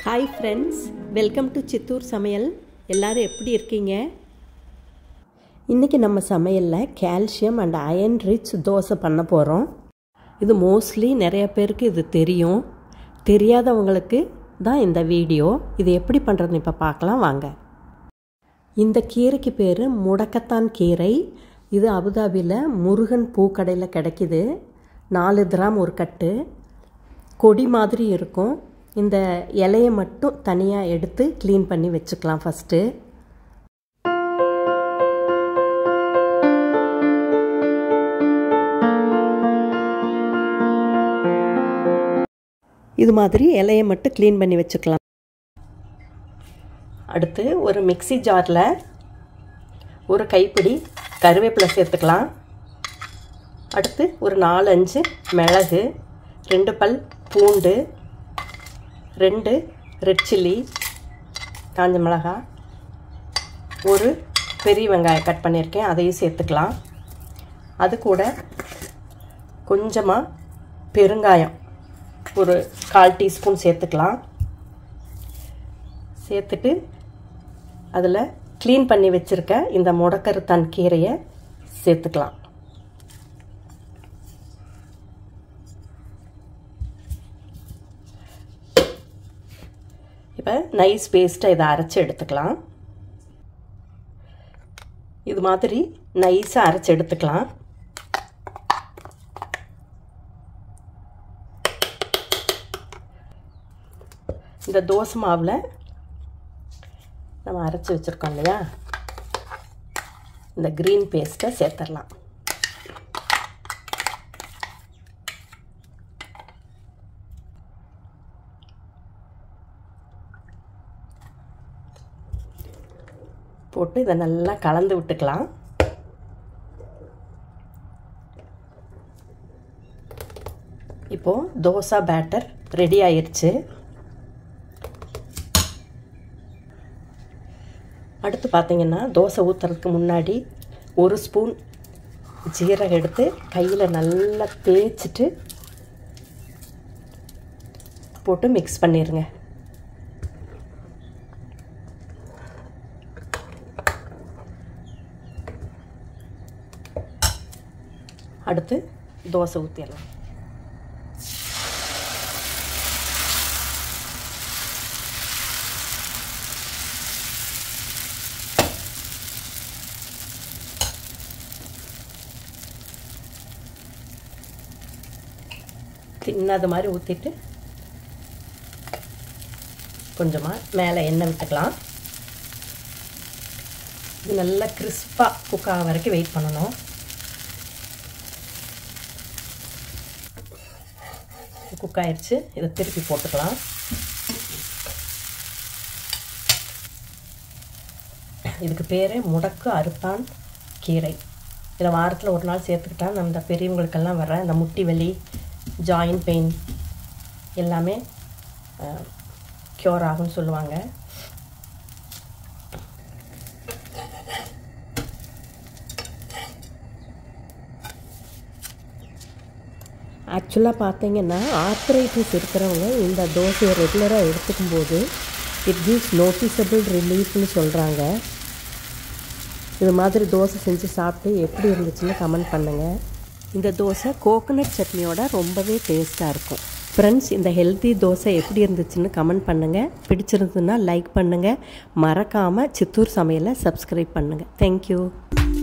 hi friends welcome to Chittoor சமையல் எல்லோரும் எப்படி இருக்கீங்க இன்றைக்கி நம்ம சமையலில் calcium and iron rich dosa பண்ண போகிறோம் இது மோஸ்ட்லி நிறைய பேருக்கு இது தெரியும் தெரியாதவங்களுக்கு தான் இந்த வீடியோ இது எப்படி பண்ணுறதுன்னு இப்போ பார்க்கலாம் வாங்க இந்த கீரைக்கு பேர் முடக்கத்தான் கீரை இது அபுதாபியில் முருகன் பூக்கடையில் கிடைக்கிது நாலு கிராம் ஒரு கட்டு கொடி மாதிரி இருக்கும் இந்த இலையை மட்டும் தனியாக எடுத்து க்ளீன் பண்ணி வச்சுக்கலாம் ஃபஸ்ட்டு இது மாதிரி இலையை மட்டும் க்ளீன் பண்ணி வச்சுக்கலாம் அடுத்து ஒரு மிக்சி ஜாரில் ஒரு கைப்பிடி கருவேப்பிலை சேர்த்துக்கலாம் அடுத்து ஒரு நாலு அஞ்சு மிளகு ரெண்டு பல் பூண்டு ரெண்டு ரெட் சில்லி காஞ்ச மிளகா ஒரு பெரிய வெங்காயம் கட் பண்ணியிருக்கேன் அதையும் சேர்த்துக்கலாம் அது கூட கொஞ்சமாக பெருங்காயம் ஒரு கால் டீஸ்பூன் சேர்த்துக்கலாம் சேர்த்துட்டு அதில் க்ளீன் பண்ணி வச்சுருக்க இந்த முடக்கருத்தான் கீரையை சேர்த்துக்கலாம் இப்போ நைஸ் பேஸ்ட்டை இதை அரைச்சி எடுத்துக்கலாம் இது மாதிரி நைஸாக அரைச்சி எடுத்துக்கலாம் இந்த தோசை மாவில் நம்ம அரைச்சி வச்சுருக்கோம் இல்லையா இந்த க்ரீன் பேஸ்ட்டை சேர்த்துடலாம் போட்டு இதை நல்லா கலந்து விட்டுக்கலாம் இப்போது தோசை பேட்டர் ரெடி ஆயிடுச்சு அடுத்து பார்த்திங்கன்னா தோசை ஊற்றுறதுக்கு முன்னாடி ஒரு ஸ்பூன் ஜீரகம் எடுத்து கையில் நல்லா தேய்ச்சிட்டு போட்டு மிக்ஸ் பண்ணிடுங்க அடுத்து தோசை ஊற்றிடலாம் தின்னது மாதிரி ஊற்றிட்டு கொஞ்சமாக மேலே எண்ணெய் விட்டுக்கலாம் இது நல்லா கிறிஸ்பாக குக் ஆக வரைக்கும் வெயிட் பண்ணணும் குக் ஆயிடுச்சு இதை திருப்பி போட்டுக்கலாம் இதுக்கு பேர் முடக்கு அறுத்தான் கீரை இதை வாரத்தில் ஒரு நாள் சேர்த்துக்கிட்டா நம்ம இந்த பெரியவங்களுக்கெல்லாம் வர்ற இந்த முட்டி வலி ஜாயின்ட் பெயின் எல்லாமே க்யூர் ஆகும்னு சொல்லுவாங்க ஆக்சுவலாக பார்த்தீங்கன்னா ஆர்த்ரைட்டிஸ் இருக்கிறவங்க இந்த தோசையை ரெகுலராக எடுத்துக்கும் போது இட் கிவ்ஸ் நோட்டிசபிள் ரிலீஃப்னு சொல்கிறாங்க இது மாதிரி தோசை செஞ்சு சாப்பிட்டு எப்படி இருந்துச்சுன்னு கமெண்ட் பண்ணுங்கள் இந்த தோசை கோகோனட் சட்னியோட ரொம்பவே டேஸ்ட்டாக இருக்கும் ஃப்ரெண்ட்ஸ் இந்த ஹெல்த்தி தோசை எப்படி இருந்துச்சுன்னு கமெண்ட் பண்ணுங்கள் பிடிச்சிருந்ததுன்னா லைக் பண்ணுங்கள் மறக்காமல் சித்தூர் சமையலை சப்ஸ்கிரைப் பண்ணுங்கள் தேங்க்யூ